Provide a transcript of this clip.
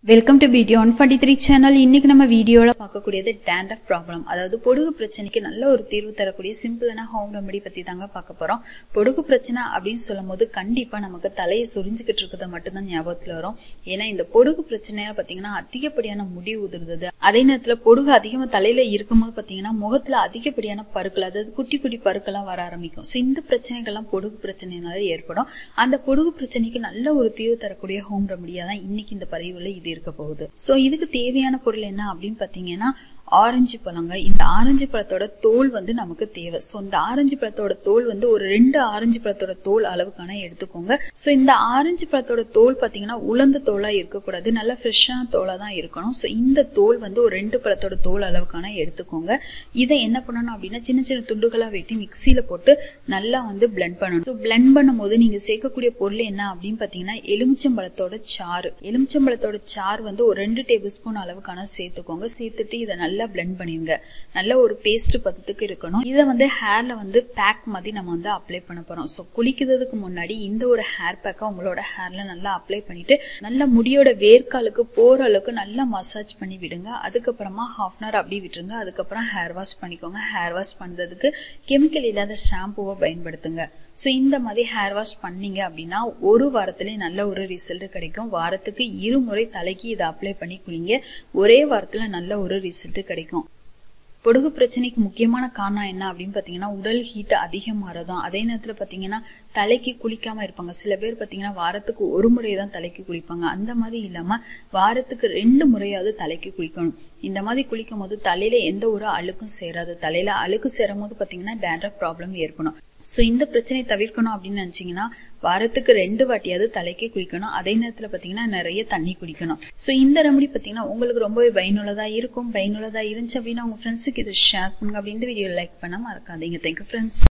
welcome to PT one forty three channel இன்னைக்கு நம்ம வீடியோவில் பார்க்கக்கூடியது டேண்ட்ரஃப் ப்ராப்ளம் அதாவது பொடுகு பிரச்சனைக்கு நல்ல ஒரு தீர்வு தரக்கூடிய சிம்பிளான ஹோம் ரெமடி பற்றி தாங்க பார்க்க போகிறோம் பொடுகு பிரச்சனை அப்படின்னு சொல்லும் போது கண்டிப்பாக நமக்கு தலையை சொரிஞ்சுக்கிட்டு இருக்கிறத மட்டும்தான் ஞாபகத்தில் வரும் ஏன்னா இந்த பொடுகு பிரச்சனையால் பார்த்தீங்கன்னா அதிகப்படியான முடி உதிர்ந்தது அதே நேரத்தில் பொடுகு அதிகமாக தலையில் இருக்கும்போது பார்த்தீங்கன்னா முகத்தில் அதிகப்படியான பருக்கள் அதாவது குட்டி குட்டி பருக்கெல்லாம் வர ஆரம்பிக்கும் ஸோ இந்த பிரச்சனைகள்லாம் பொடுகு பிரச்சனைனால ஏற்படும் அந்த பொடுகு பிரச்சனைக்கு நல்ல ஒரு தீர்வு தரக்கூடிய ஹோம் ரெமடியாக தான் இன்னைக்கு இந்த பதிவில் இது இருக்க போகுது ஸோ இதுக்கு தேவையான பொருள் என்ன அப்படின்னு பார்த்தீங்கன்னா ஆரஞ்சு பழங்க இந்த ஆரஞ்சு பழத்தோட தோல் வந்து நமக்கு தேவை ஸோ இந்த ஆரஞ்சு பழத்தோட தோல் வந்து ஒரு ரெண்டு ஆரஞ்சு பழத்தோட தோல் அளவுக்கான எடுத்துக்கோங்க ஸோ இந்த ஆரஞ்சு பழத்தோட தோல் பார்த்தீங்கன்னா உலர்ந்த தோலா இருக்கக்கூடாது நல்ல ஃப்ரெஷ்ஷான தோலா தான் இருக்கணும் ஸோ இந்த தோல் வந்து ஒரு ரெண்டு பழத்தோட தோல் அளவுக்கான எடுத்துக்கோங்க இதை என்ன பண்ணணும் அப்படின்னா சின்ன சின்ன துண்டுகளாக வெட்டி மிக்சியில போட்டு நல்லா வந்து பிளெண்ட் பண்ணணும் ஸோ பிளெண்ட் பண்ணும்போது நீங்க சேர்க்கக்கூடிய பொருள் என்ன அப்படின்னு பார்த்தீங்கன்னா எலுமிச்சம்பழத்தோட சாறு எலுமிச்சம்பழத்தோட சாறு வந்து ஒரு ரெண்டு டேபிள் ஸ்பூன் அளவுக்கான சேர்த்துக்கோங்க சேர்த்துட்டு இதை நல்லா நல்லா பிளெண்ட் பண்ணிருங்க நல்ல ஒரு பேஸ்ட் பதத்துக்கு இருக்கணும் இதை வந்து ஹேர்ல வந்து பேக் மாதிரி நம்ம வந்து அப்ளை பண்ண போறோம் ஸோ குளிக்கிறதுக்கு முன்னாடி இந்த ஒரு ஹேர் பேக்கை உங்களோட ஹேர்ல நல்லா அப்ளை பண்ணிட்டு நல்ல முடியோட வேர்க்காலுக்கு போற அளவுக்கு நல்லா மசாஜ் பண்ணி விடுங்க அதுக்கப்புறமா ஹாஃப் அன் ஹவர் அப்படி விட்டுருங்க அதுக்கப்புறம் ஹேர் வாஷ் பண்ணிக்கோங்க ஹேர் வாஷ் பண்றதுக்கு கெமிக்கல் இல்லாத ஷாம்புவை பயன்படுத்துங்க ஸோ இந்த மாதிரி ஹேர் வாஷ் பண்ணீங்க அப்படின்னா ஒரு வாரத்துலேயே நல்ல ஒரு ரிசல்ட் கிடைக்கும் வாரத்துக்கு இருமுறை தலைக்கு இதை அப்ளை பண்ணி குளிங்க ஒரே வாரத்தில் நல்ல ஒரு ரிசல்ட் கிடைக்கும் பொடுகு பிரச்சனைக்கு முக்கியமான காரணம் என்ன அப்படின்னு பார்த்தீங்கன்னா உடல் ஹீட் அதிகமாகறதும் அதே நேரத்தில் பார்த்தீங்கன்னா தலைக்கு குளிக்காம இருப்பாங்க சில பேர் பார்த்தீங்கன்னா வாரத்துக்கு ஒரு முறை தான் தலைக்கு குளிப்பாங்க அந்த மாதிரி இல்லாமல் வாரத்துக்கு ரெண்டு முறையாவது தலைக்கு குளிக்கணும் இந்த மாதிரி குளிக்கும் போது தலையில எந்த ஒரு அழுக்கும் சேராது தலையில அழுக்கு சேரும் போது பார்த்தீங்கன்னா டேண்ட்ரஃப் ப்ராப்ளம் ஏற்படும் ஸோ இந்த பிரச்சனையை தவிர்க்கணும் அப்படின்னு நினச்சிங்கன்னா வாரத்துக்கு ரெண்டு வாட்டியாவது தலைக்கு குளிக்கணும் அதே நேரத்தில் பார்த்தீங்கன்னா நிறைய தண்ணி குடிக்கணும் ஸோ இந்த ரெமடி பார்த்தீங்கன்னா உங்களுக்கு ரொம்பவே பயனுள்ளதாக இருக்கும் பயனுள்ளதாக இருந்துச்சு அப்படின்னா உங்கள் ஃப்ரெண்ட்ஸுக்கு இதை ஷேர் பண்ணுங்க அப்படின்னு இந்த வீடியோ லைக் பண்ண மறக்காதீங்க தேங்க்யூ ஃப்ரெண்ட்ஸ்